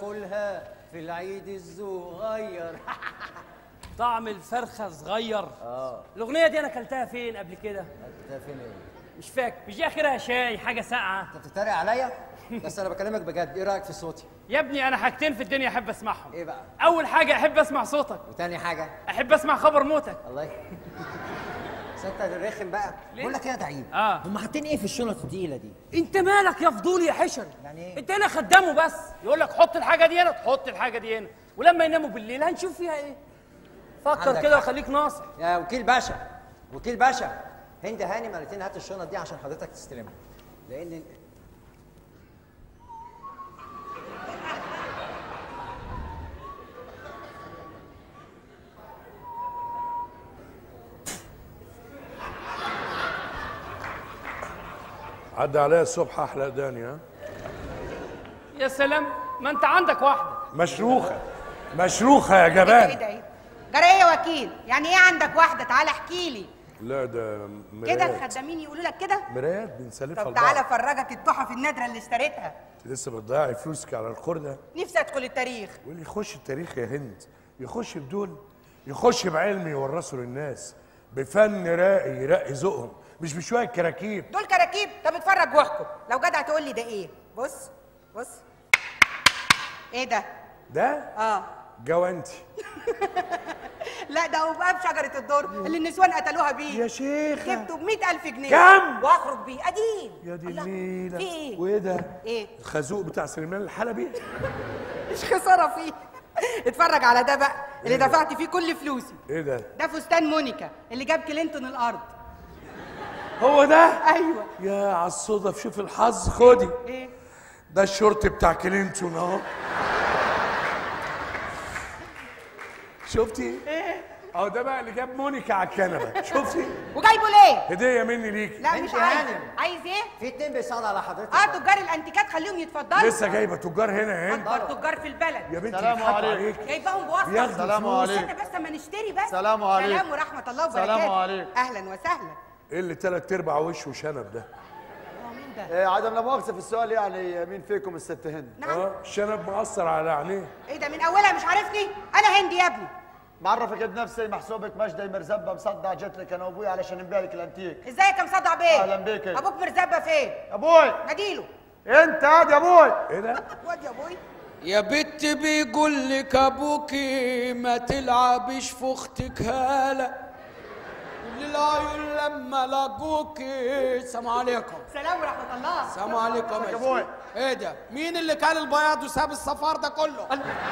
باكلها في العيد الصغير طعم الفرخه صغير اه الاغنيه دي انا اكلتها فين قبل كده انت فين ايه مش فاكر مش دي اخرها شاي حاجه ساقعه انت بتتريق عليا بس انا بكلمك بجد ايه رايك في صوتي يا ابني انا حاجتين في الدنيا احب اسمعهم ايه بقى اول حاجه احب اسمع صوتك وتاني حاجه احب اسمع خبر موتك الله ي- بس انت الرخم بقى ليه؟ بقول لك ايه يا دعيم آه. هم حاطين ايه في الشنط التقيله دي انت مالك يا فضولي يا حشر يعني ايه؟ انت هنا خدامه بس يقول لك حط الحاجه دي هنا تحط الحاجه دي هنا ولما يناموا بالليل هنشوف فيها ايه فكر عندك كده حق. وخليك ناصح يا وكيل باشا وكيل باشا هند هاني مرتين هات الشنط دي عشان حضرتك تستلمها لان عدى عليا الصبح احلى داني ها يا سلام ما انت عندك واحده مشروخه مشروخه يا ايه ده جبان ايه ده ايه جرى ايه يا وكيل يعني ايه عندك واحده تعالى احكي لي لا ده كده مرايات الخدامين يقولوا لك كده مرايات بنسلفها طب لبعض تعالى افرجك التحف النادره اللي اشتريتها انت لسه بتضيعي فلوسك على الخرده نفسي ادخل التاريخ واللي يخش التاريخ يا هند يخش بدول يخش بعلم يورثه للناس بفن راقي يرقي ذوقهم مش بشويه كراكيب دول كراكيب طب اتفرج واحكم لو جدع تقول لي ده ايه بص بص ايه ده ده اه جوانتي لا ده عقاب شجره الدر اللي النسوان قتلوها بيه يا شيخة. جبته ب 100000 جنيه كم؟ واخرج بيه قديم يا دي الله، النيلة في ايه وايه ده؟ ايه الخازوق بتاع سليمان الحلبي مش خساره فيه اتفرج على ده بقى اللي دفعت فيه كل فلوسي ايه ده؟ ده فستان مونيكا اللي جاب كلينتون الارض هو ده؟ ايوه يا على الصدف شوف الحظ خدي ايه ده الشورت بتاع كلينتون اهو شفتي؟ ايه اهو ده بقى اللي جاب مونيكا على الكنبه شفتي؟ وجايبه ليه هديه مني ليكي لا انت مش يا عايز هانم. عايز ايه في اتنين بيسألوا على حضرتك اه تجار الانتيكات خليهم يتفضلوا لسه جايبه تجار هنا يا هند اكبر تجار في البلد يا بنتي سلام بيضحكوا عليك. عليك جايباهم بواسطه بياخدوا سلام فلوس. عليك. استنى بس اما نشتري بس سلام عليك. سلام ورحمه الله وبركاته سلام عليك. اهلا وسهلا ايه اللي تلات ارباع وشه شنب ده؟ هو مين ده إيه عدم لا مؤاخذة في السؤال يعني مين فيكم الست هند؟ نعم اه الشنب مأثر على عينيه ايه ده من اولها مش عارفني انا هندي يا ابني بعرفك بنفسي محسوبك مجدي مرزبة مصدع جيت لك انا وابوي علشان نبيع لك الانتيك ازيك يا مصدع بيه أهلاً بيك. ابوك مرزبه فين ابوي ناديله انت هاد يا ابوي ايه ده؟ واد يا ابوي يا بت بيقول لك ابوكي ما تلعبش في اختك هاله للعيون لما لاقوكي السلام عليكم سلام ورحمه الله السلام عليكم يا ابوي ايه ده مين اللي كان البياض وساب الصفار ده كله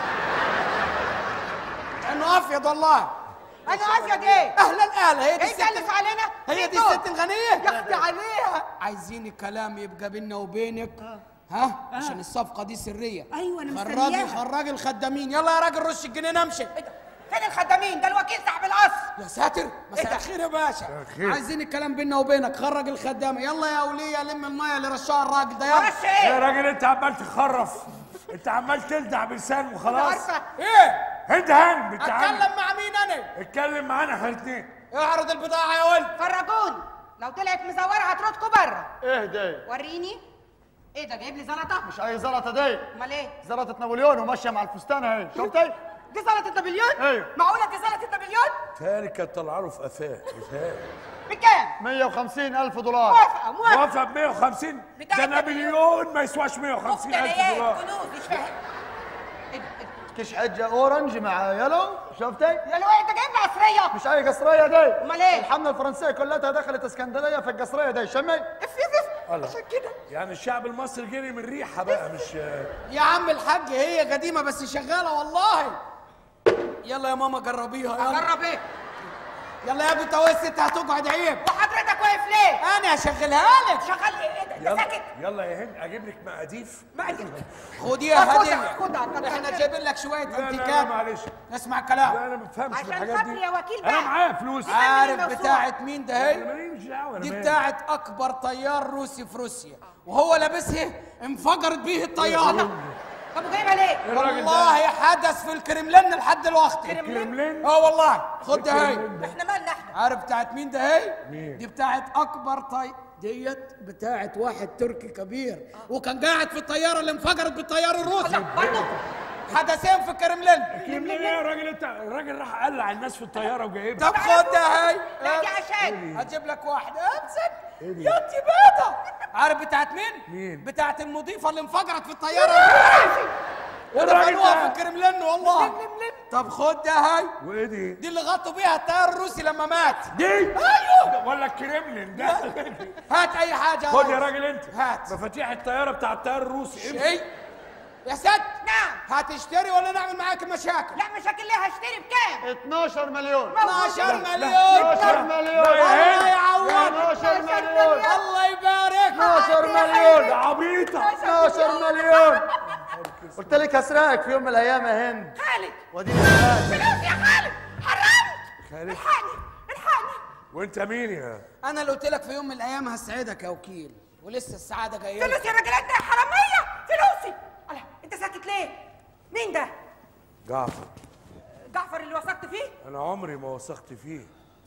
انه افيض والله انا افيد ايه اهلا اهلا هي دي ايه الست تلف علينا هي مين دي دول؟ الست الغنيه يا اختي عليها عايزين الكلام يبقى بيننا وبينك ها عشان الصفقه دي سريه أيوة، أنا خرجي مستنياها. خرجي الخدامين يلا يا راجل رش الجنيه نمشي إيه ده؟ فين الخدامين ده الوكيل صاحب القصر يا ساتر إيه مساء ده؟ الخير يا باشا الخير. عايزين الكلام بيننا وبينك خرج الخدامه يلا يا وليه لم الميه اللي رشها الراجل ده يلا معرفش يا ايه راجل انت عمال تخرف انت عمال تلدع بلسان وخلاص عارفه ايه هند هانم انت عم- اتكلم مع مين انا اتكلم معانا احنا الاثنين اعرض البضاعه يا ولد فرجوني لو طلعت مزوره هتردكوا بره ايه دي وريني ايه ده جايب لي زلطه مش اي زلطه دي امال ايه زلطه نابليون وماشيه مع الفستان اهي شفتي دي زلطه نابليون أيوة. معقوله دي زلطه نابليون تاني كانت طالعه له في قفاه بتهيألي. بكام 150 الف دولار موافقه موافقه موافق ب 150 بتاع ده نابليون. نابليون ما يسواش 150 الف مفتريات دولار كنوز مش فاهم إيه ده؟ إيه ده؟ كش حجه اورنج مع يلو شفتي يا لو انت جايب لي عصريه مش اي قصريه دي أمال إيه؟ الحمله الفرنسيه كلها دخلت اسكندريه في القصريه دي شمي اف اف الله. اف عشان كده يعني الشعب المصري جري من ريحه بقى مش يا عم الحاج هي قديمه بس شغاله والله يلا يا ماما جربيها يلا اجرب ايه يلا يا بنت اهو الست هتقعد عيب وحضرتك واقف ليه انا هشغلها لك شغال ايه ايه ده انت يلا ساكت يلا يا هند اجيب لك مقاديف ما أدري. خديها خدها، هديه خدها، خدها. احنا جايبين لك شويه لا لا, لا انتيكات معلش اسمع لا الكلام انا ما بفهمش في عشان الحاجات خاطري دي يا وكيل انا بقى. معايا فلوس عارف الموسوعة. بتاعت مين ده انا هي ماليش دعوه أنا دي مالي. بتاعت اكبر طيار روسي في روسيا وهو لابسها انفجرت بيه الطياره طب وجايبها ليه؟ الراجل ده والله حدث في الكرملين لحد دلوقتي كريملين اه والله خد ده هي الكريملين ده. احنا مالنا احنا؟ عارف بتاعت مين ده هي؟ مين؟ دي بتاعت اكبر طي ديت بتاعت واحد تركي كبير وكان قاعد في الطياره اللي انفجرت بالطيار الروسي برضه حدثين في الكرملين كريملين ايه يا راجل انت الراجل راح قلع الناس في الطياره وجايبها طب خد ده هي لا دي عشان هجيب لك واحد امسك يا انت بيضة عارف بتاعت مين؟ مين؟ بتاعت المضيفة اللي انفجرت في الطيارة الروسي ودفنوها في ده؟ الكرملين والله طب خد ده هاي وايه دي؟ دي اللي غطوا بيها الطيار الروسي لما مات دي ايوه ولا الكريملين ده هات اي حاجة خد يا ريس. راجل انت هات. مفاتيح الطياره بتاع الطيار الروسي امشي. ايه يا ست نعم هتشتري ولا نعمل معاك مشاكل لا مشاكل ليه هشتري بكام؟ 12 مليون 12 مليون 12 مليون الله يعوض 12 مليون الله يبارك 12 مليون يا عبيطه 12 مليون قلت لك هسرقك في يوم من الايام يا هند خالد وديني معاك فلوس يا خالد حرمت خالد الحقني الحقني وانت مين يا انا اللي قلت لك في يوم من الايام هسعدك يا وكيل ولسه السعادة جاية لك. فلوس يا راجل انت يا حراميه فلوسي الله انت ساكت ليه؟ مين ده؟ جعفر جعفر اللي وثقت فيه؟ انا عمري ما وثقت فيه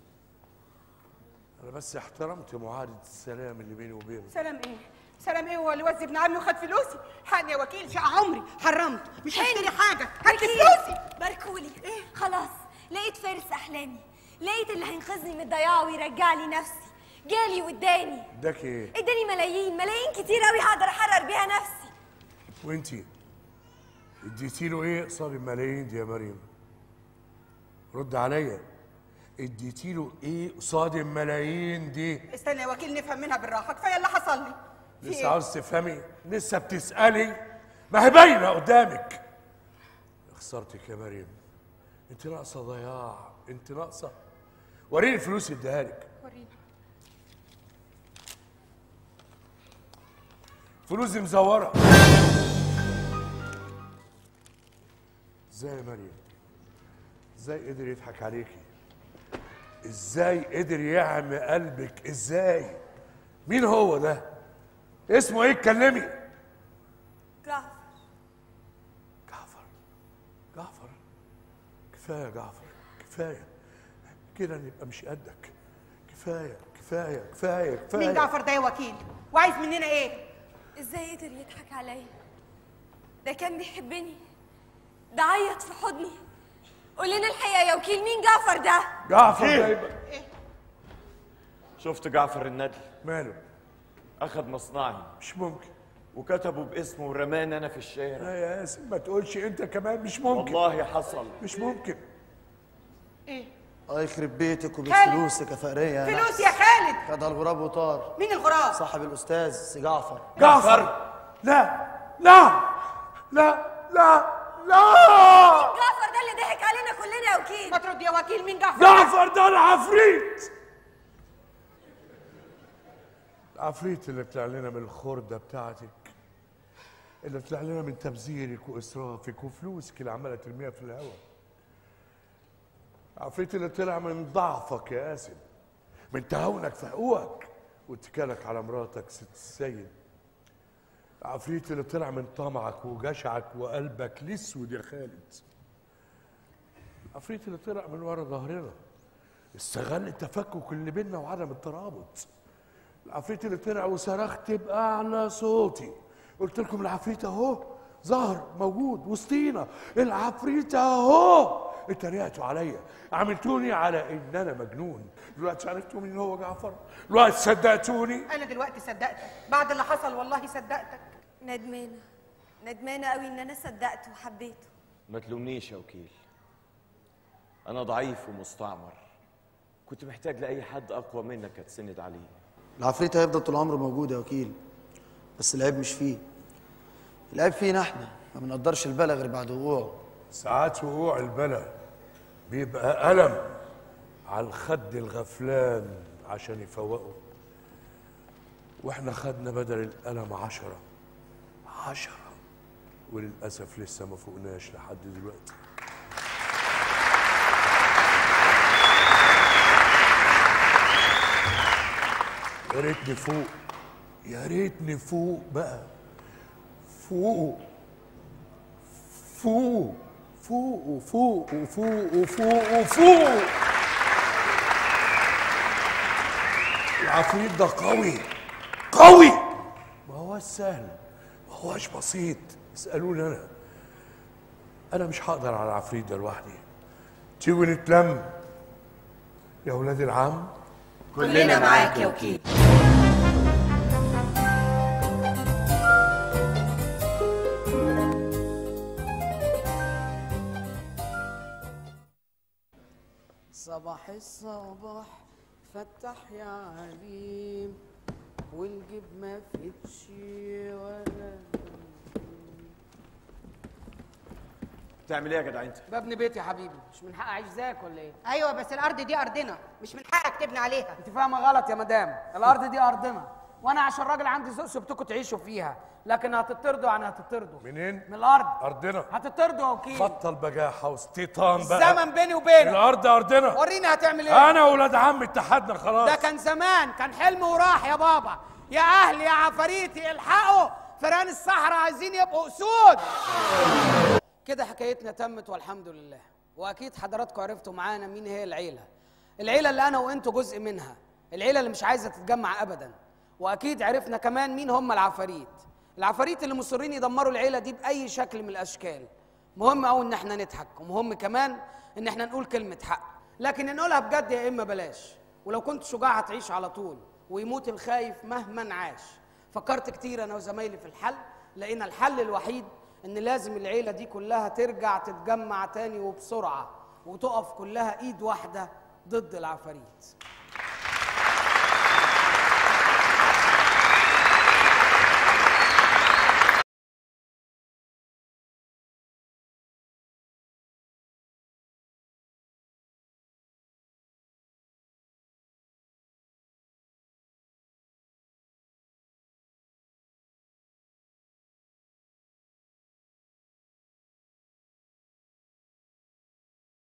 انا بس احترمت معاهده السلام اللي بيني وبينه سلام ايه؟ سلام ايه هو اللي وزي ابن عمي وخد فلوسي؟ حقني يا وكيل شقى عمري حرمت مش هشتري حاجه هات لي فلوسي باركولي ايه خلاص لقيت فارس احلامي لقيت اللي هينقذني من الضياع ويرجع لي نفسي جالي واداني اداك ايه اداني ملايين ملايين كتير قوي هقدر احرر بيها نفسي وانتي اديتي له ايه قصاد الملايين دي يا مريم رد عليا اديتي له ايه قصاد الملايين دي استنى يا وكيل نفهم منها بالراحه كفايه اللي حصل لي في لسه إيه؟ عاوز تفهمي لسه بتسالي ما هي باينه قدامك خسرتك يا مريم انت ناقصه ضياع انت ناقصه وريني الفلوس اديها لك وريني. فلوس دي مزوره ازاي يا مريم ازاي قدر يضحك عليكي ازاي قدر يعمي قلبك ازاي مين هو ده اسمه ايه اتكلمي جعفر جعفر جعفر كفايه يا جعفر كفايه كده نبقى مش قدك كفايه كفايه كفايه كفايه مين جعفر ده يا وكيل؟ وعايز مننا ايه؟ ازاي قدر يضحك عليا ده كان بيحبني ده عيط في حضني قول لنا الحقيقه يا وكيل مين جعفر ده جعفر ده يبقى شفت جعفر الندل ماله اخذ مصنعي مش ممكن وكتبوا باسمه ورماني انا في الشارع لا يا ياسين ما تقولش انت كمان مش ممكن والله حصل مش ممكن الله يخرب بيتك وبفلوسك يا فقريه يا فلوس نحس. يا خالد خدها الغراب وطار مين الغراب؟ صاحب الاستاذ سي جعفر جعفر لا لا لا لا لا جعفر ده اللي ضحك علينا كلنا يا وكيل ما ترد يا وكيل مين جعفر؟ جعفر ده العفريت العفريت اللي طلع لنا من الخردة بتاعتك اللي طلع لنا من تبذيرك وإسرافك وفلوسك اللي عمالة ترميها في الهواء العفريت اللي طلع من ضعفك يا قاسم من تهاونك في حقوقك واتكالك على مراتك ست السيد العفريت اللي طلع من طمعك وجشعك وقلبك الاسود يا خالد العفريت اللي طلع من ورا ظهرنا استغل التفكك اللي بينا وعدم الترابط العفريت اللي طلع وصرخت باعلى صوتي قلت لكم العفريت اهو ظهر موجود وسطينا العفريت اهو اتريقتوا عليا عملتوني على ان انا مجنون دلوقتي عرفتوا مين هو جعفر دلوقتي صدقتوني انا دلوقتي صدقتك بعد اللي حصل والله صدقتك ندمانه ندمانه قوي ان انا صدقته وحبيته ما تلومنيش يا وكيل انا ضعيف ومستعمر كنت محتاج لاي حد اقوى منك اتسند عليه العفريت هيفضل طول عمره موجود يا وكيل بس العيب مش فيه العيب فينا احنا ما بنقدرش البلا غير بعد وقوعه ساعات وقوع البلا بيبقى ألم على الخد الغفلان عشان يفوقه واحنا خدنا بدل الألم عشرة عشرة وللأسف لسه ما فوقناش لحد دلوقتي يا ريتني فوق يا ريتني فوق بقى فوق فوق فوق وفوق وفوق وفوق وفوق العفريت ده قوي قوي ما هوش سهل ما هوش بسيط اسألوني أنا أنا مش هقدر على العفريت ده لوحدي تيجوا نتلم يا ولاد العم كلنا معاك يا وكيل صباح الصباح فتح يا عليم والجيب ما فيتش ولا بتعمل ايه يا جدع انت ببني بيت يا حبيبي مش من حق اعيش زيك ولا ايه ايوه بس الارض دي ارضنا مش من حقك تبني عليها انت فاهمه غلط يا مدام الارض دي ارضنا وانا عشان راجل عندي ذوق سبتكم تعيشوا فيها لكن هتطردوا يعني هتطردوا منين؟ من الارض أرضنا هتطردوا يا وكيل بطل بجاحة واستيطان بقى الزمن بيني وبينك الأرض أرضنا وريني هتعمل ايه أنا وولاد عم اتحدنا خلاص ده كان زمان كان حلم وراح يا بابا يا اهلي يا عفاريتي الحقوا فيران الصحراء عايزين يبقوا اسود كده حكايتنا تمت والحمد لله واكيد حضراتكم عرفتوا معانا مين هي العيله العيله اللي انا وانتوا جزء منها العيله اللي مش عايزه تتجمع ابدا واكيد عرفنا كمان مين هم العفاريت العفاريت اللي مصرين يدمروا العيله دي باي شكل من الاشكال مهم قوي ان احنا نضحك ومهم كمان ان احنا نقول كلمه حق لكن نقولها بجد يا اما بلاش ولو كنت شجاع هتعيش على طول ويموت الخايف مهما عاش فكرت كتير انا وزمايلي في الحل لقينا الحل الوحيد ان لازم العيله دي كلها ترجع تتجمع تاني وبسرعه وتقف كلها ايد واحده ضد العفاريت